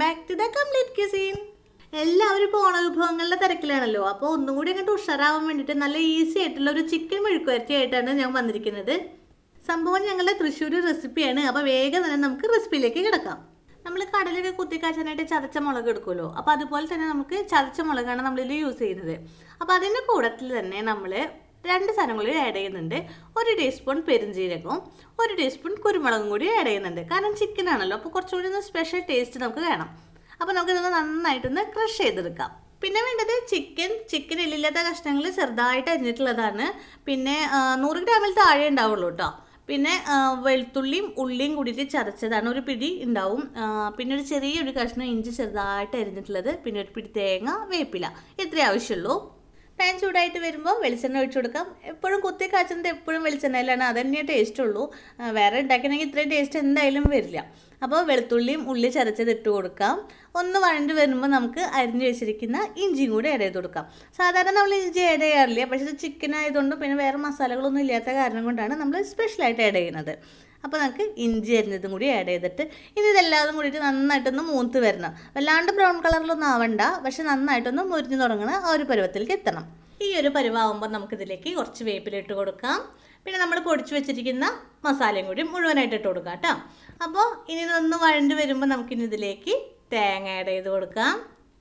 back to the complete cuisine എല്ലാവരും ഇപ്പോൾ ഓണവിഭവങ്ങളുടെ തിരക്കിലാണല്ലോ അപ്പോൾ ഒന്നും കൂടി അങ്ങോട്ട് ഉഷാറാവാൻ വേണ്ടിയിട്ട് നല്ല ഈസി ആയിട്ടുള്ള ഒരു ചിക്കൻ മെഴുക്കുവരട്ടി ആയിട്ടാണ് ഞാൻ വന്നിരിക്കുന്നത് സംഭവം ഞങ്ങളുടെ തൃശ്ശൂർ റെസിപ്പിയാണ് അപ്പോൾ വേഗം തന്നെ നമുക്ക് റെസിപ്പിയിലേക്ക് കിടക്കാം നമ്മൾ കടലൊക്കെ കുത്തിക്കാച്ചാനായിട്ട് ചതച്ച മുളക് എടുക്കുമല്ലോ അപ്പോൾ അതുപോലെ തന്നെ നമുക്ക് ചതച്ച മുളകാണ് നമ്മളിൽ യൂസ് ചെയ്യുന്നത് അപ്പോൾ അതിൻ്റെ കൂടത്തിൽ തന്നെ നമ്മൾ രണ്ട് സാധനം കൂടി ആഡ് ചെയ്യുന്നുണ്ട് ഒരു ടീസ്പൂൺ പെരുംജീരകവും ഒരു ടീസ്പൂൺ കുരുമുളകും കൂടി ആഡ് ചെയ്യുന്നുണ്ട് കാരണം ചിക്കൻ ആണല്ലോ അപ്പോൾ കുറച്ചുകൂടി ഒന്ന് സ്പെഷ്യൽ ടേസ്റ്റ് നമുക്ക് വേണം അപ്പോൾ നമുക്കിതൊന്ന് നന്നായിട്ടൊന്ന് ക്രഷ് ചെയ്തെടുക്കാം പിന്നെ വേണ്ടത് ചിക്കൻ ചിക്കൻ എല്ലില്ലാത്ത കഷ്ണങ്ങൾ ചെറുതായിട്ട് അരിഞ്ഞിട്ടുള്ളതാണ് പിന്നെ ആ, നൂറ് ഗ്രാമിൽ താഴെ ഉണ്ടാവുള്ളൂ കേട്ടോ പിന്നെ ആ, വെളുത്തുള്ളിയും ഉള്ളിയും കൂടിയിട്ട് ചതച്ചതാണ് ഒരു പിടി ഉണ്ടാവും ആ, പിന്നെ ഒരു ചെറിയൊരു കഷ്ണം ഇഞ്ചി ചെറുതായിട്ട് അരിഞ്ഞിട്ടുള്ളത് പിന്നെ ഒരു പിടി തേങ്ങ വേപ്പില ഇത്രേ ആവശ്യമുള്ളൂ പാൻ ചൂടായിട്ട് വരുമ്പോൾ വെളിച്ചെണ്ണ ഒഴിച്ചു കൊടുക്കാം എപ്പോഴും കുത്തി കാച്ചുന്നത് എപ്പോഴും വെളിച്ചെണ്ണയിലാണ് അത് തന്നെ ടേസ്റ്റ് ഉള്ളൂ ആ, വേറെ ഉണ്ടാക്കണമെങ്കിൽ ഇത്രയും ടേസ്റ്റ് എന്തായാലും വരില്ല അപ്പോൾ വെളുത്തുള്ളിയും ഉള്ളി ചതച്ചത് ഇട്ട് കൊടുക്കാം ഒന്ന് വഴണ്ട് വരുമ്പോൾ നമുക്ക് അരിഞ്ഞു വെച്ചിരിക്കുന്ന ഇഞ്ചിയും കൂടി ആഡ് ചെയ്ത് കൊടുക്കാം സാധാരണ നമ്മൾ ഇഞ്ചി ആഡ് ചെയ്യാറില്ല പക്ഷേ ഇത് ചിക്കൻ ആയതുകൊണ്ട് പിന്നെ വേറെ മസാലകളൊന്നും ഇല്ലാത്ത കാരണം കൊണ്ടാണ് നമ്മൾ സ്പെഷ്യലായിട്ട് ആഡ് ചെയ്യുന്നത് അപ്പോൾ നമുക്ക് ഇഞ്ചി അരിഞ്ഞതും കൂടി ആഡ് ചെയ്തിട്ട് ഇനി ഇതെല്ലാതും കൂടിയിട്ട് നന്നായിട്ടൊന്ന് മൂത്ത് വരണം വല്ലാണ്ട് ബ്രൗൺ കളറിലൊന്നും ആവണ്ട പക്ഷെ നന്നായിട്ടൊന്ന് മുരിഞ്ഞു തുടങ്ങണ ആ ഒരു പരുവത്തിലേക്ക് എത്തണം ഈ ഒരു പരുവാകുമ്പോൾ നമുക്കിതിലേക്ക് കുറച്ച് വേപ്പിലിട്ട് കൊടുക്കാം പിന്നെ നമ്മൾ പൊടിച്ചു വെച്ചിരിക്കുന്ന മസാലയും കൂടി മുഴുവനായിട്ട് ഇട്ട് കൊടുക്കാം കേട്ടോ അപ്പോൾ ഇനി ഇതൊന്ന് വഴണ്ട് വരുമ്പോൾ നമുക്കിനി ഇതിലേക്ക് തേങ്ങ ആഡ് ചെയ്ത് കൊടുക്കാം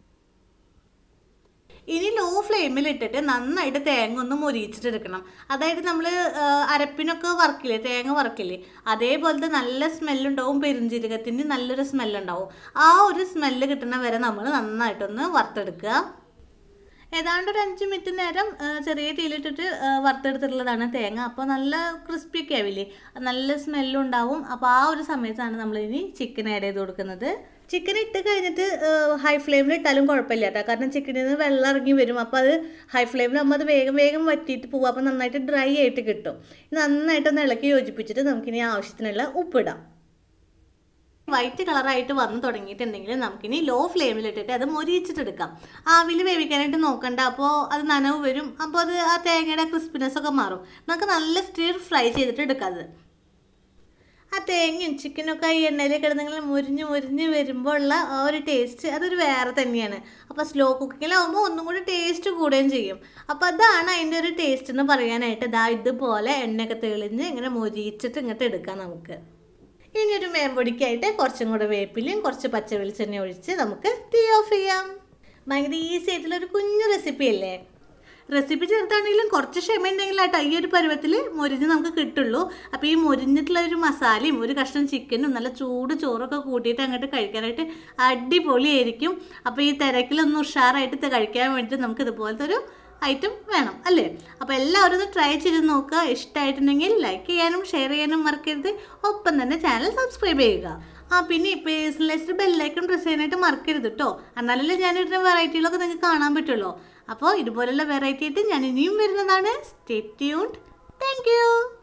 ഇനി ലോ ഫ്ലെയിമിൽ ഇട്ടിട്ട് നന്നായിട്ട് തേങ്ങ ഒന്ന് മൊരിയിച്ചിട്ടെടുക്കണം അതായത് നമ്മൾ അരപ്പിനൊക്കെ വറക്കില്ലേ തേങ്ങ വറക്കില്ലേ അതേപോലത്തെ നല്ല സ്മെല്ലുണ്ടാവും പെരുംജീരകത്തിൻ്റെ നല്ലൊരു സ്മെല്ലുണ്ടാവും ആ ഒരു സ്മെല്ല് കിട്ടുന്ന വരെ നമ്മൾ നന്നായിട്ടൊന്ന് വറുത്തെടുക്കുക ഏതാണ്ട് ഒരു അഞ്ച് മിനിറ്റ് നേരം ആ, ചെറിയ തീയിലിട്ടിട്ട് ആ, വറുത്തെടുത്തിട്ടുള്ളതാണ് തേങ്ങ അപ്പോൾ നല്ല ക്രിസ്പി ഒക്കെ ആവില്ലേ നല്ല സ്മെല്ലും ഉണ്ടാവും അപ്പോൾ ആ ഒരു സമയത്താണ് നമ്മൾ ഇനി ചിക്കൻ ആഡ് ചെയ്ത് കൊടുക്കുന്നത് ചിക്കൻ ഇട്ട് കഴിഞ്ഞിട്ട് ഹൈ ഫ്ലെയിമിൽ ഇട്ടാലും കുഴപ്പമില്ല കേട്ടോ കാരണം ചിക്കനിൽ നിന്ന് വെള്ളം ഇറങ്ങി വരും അപ്പോൾ അത് ഹൈ ഫ്ലെയിമിലാകുമ്പോൾ അത് വേഗം വേഗം വറ്റിയിട്ട് പോകും അപ്പോൾ നന്നായിട്ട് ഡ്രൈ ആയിട്ട് കിട്ടും ഇത് നന്നായിട്ടൊന്ന് ഇളക്കി യോജിപ്പിച്ചിട്ട് നമുക്കിനി ആവശ്യത്തിനുള്ള ഉപ്പിടാം വൈറ്റ് കളറായിട്ട് വന്ന് തുടങ്ങിയിട്ടുണ്ടെങ്കിൽ നമുക്കിനി ലോ ഫ്ലെയിമിലിട്ടിട്ട് അത് മൊരിയിച്ചിട്ടെടുക്കാം ആവിൽ വേവിക്കാനായിട്ട് നോക്കണ്ട അപ്പോൾ അത് നനവ് വരും അപ്പോൾ അത് ആ തേങ്ങയുടെ ക്രിസ്പിനെസ് ഒക്കെ മാറും നമുക്ക് നല്ല സ്റ്റിർ ഫ്രൈ ചെയ്തിട്ട് എടുക്കാം അത് ആ തേങ്ങയും ചിക്കനൊക്കെ ഈ എണ്ണയിൽ കിടന്നിങ്ങനെ മുരിഞ്ഞ് മുരിഞ്ഞ് വരുമ്പോൾ ഉള്ള ആ ഒരു ടേസ്റ്റ് അതൊരു വേറെ തന്നെയാണ് അപ്പോൾ സ്ലോ കുക്കിങ്ങിലാവുമ്പോൾ ഒന്നും കൂടി ടേസ്റ്റ് കൂടുകയും ചെയ്യും അപ്പോൾ അതാണ് അതിൻ്റെ ഒരു ടേസ്റ്റ് എന്ന് പറയാനായിട്ട് ഇതാ ഇതുപോലെ എണ്ണയൊക്കെ തെളിഞ്ഞ് ഇങ്ങനെ മൊരിയിച്ചിട്ട് ഇങ്ങോട്ട് എടുക്കാം നമുക്ക് ഇനി ഒരു മേമ്പൊടിക്കായിട്ട് കുറച്ചും കൂടെ വേപ്പിലും കുറച്ച് പച്ച വെളിച്ചെണ്ണ ഒഴിച്ച് നമുക്ക് തീ ഓഫ് ചെയ്യാം ഭയങ്കര ഈസി ആയിട്ടുള്ള ഒരു കുഞ്ഞു റെസിപ്പി അല്ലേ റെസിപ്പി ചേർത്താണെങ്കിലും കുറച്ച് ക്ഷമ ഉണ്ടെങ്കിലാട്ടോ ഈ ഒരു പരുവത്തിൽ മുരിഞ്ഞ് നമുക്ക് കിട്ടുള്ളൂ അപ്പോൾ ഈ മുരിഞ്ഞിട്ടുള്ള ഒരു മസാലയും ഒരു കഷ്ണം ചിക്കനും നല്ല ചൂട് ചോറൊക്കെ കൂട്ടിയിട്ട് അങ്ങോട്ട് കഴിക്കാനായിട്ട് അടിപൊളിയായിരിക്കും അപ്പോൾ ഈ തിരക്കിലൊന്ന് ഉഷാറായിട്ട് ഇത് കഴിക്കാൻ വേണ്ടിയിട്ട് നമുക്ക് ഇതുപോലത്തെ ഒരു ഐറ്റം വേണം അല്ലേ അപ്പോൾ എല്ലാവരും ഇത് ട്രൈ ചെയ്ത് നോക്കുക ഇഷ്ടമായിട്ടുണ്ടെങ്കിൽ ലൈക്ക് ചെയ്യാനും ഷെയർ ചെയ്യാനും മറക്കരുത് ഒപ്പം തന്നെ ചാനൽ സബ്സ്ക്രൈബ് ചെയ്യുക ആ പിന്നെ പേഴ്സണലൈസ്ഡ് ബെല്ലൈക്കൺ പ്രസ് ചെയ്യാനായിട്ട് മറക്കരുത് കേട്ടോ എന്നാലല്ലേ ഞാനിടുന്ന വെറൈറ്റികളൊക്കെ നിങ്ങൾക്ക് കാണാൻ പറ്റുള്ളൂ അപ്പോൾ ഇതുപോലുള്ള വെറൈറ്റി ആയിട്ട് ഞാൻ ഇനിയും വരുന്നതാണ് സ്റ്റേ ട്യൂൺഡ് താങ്ക് യു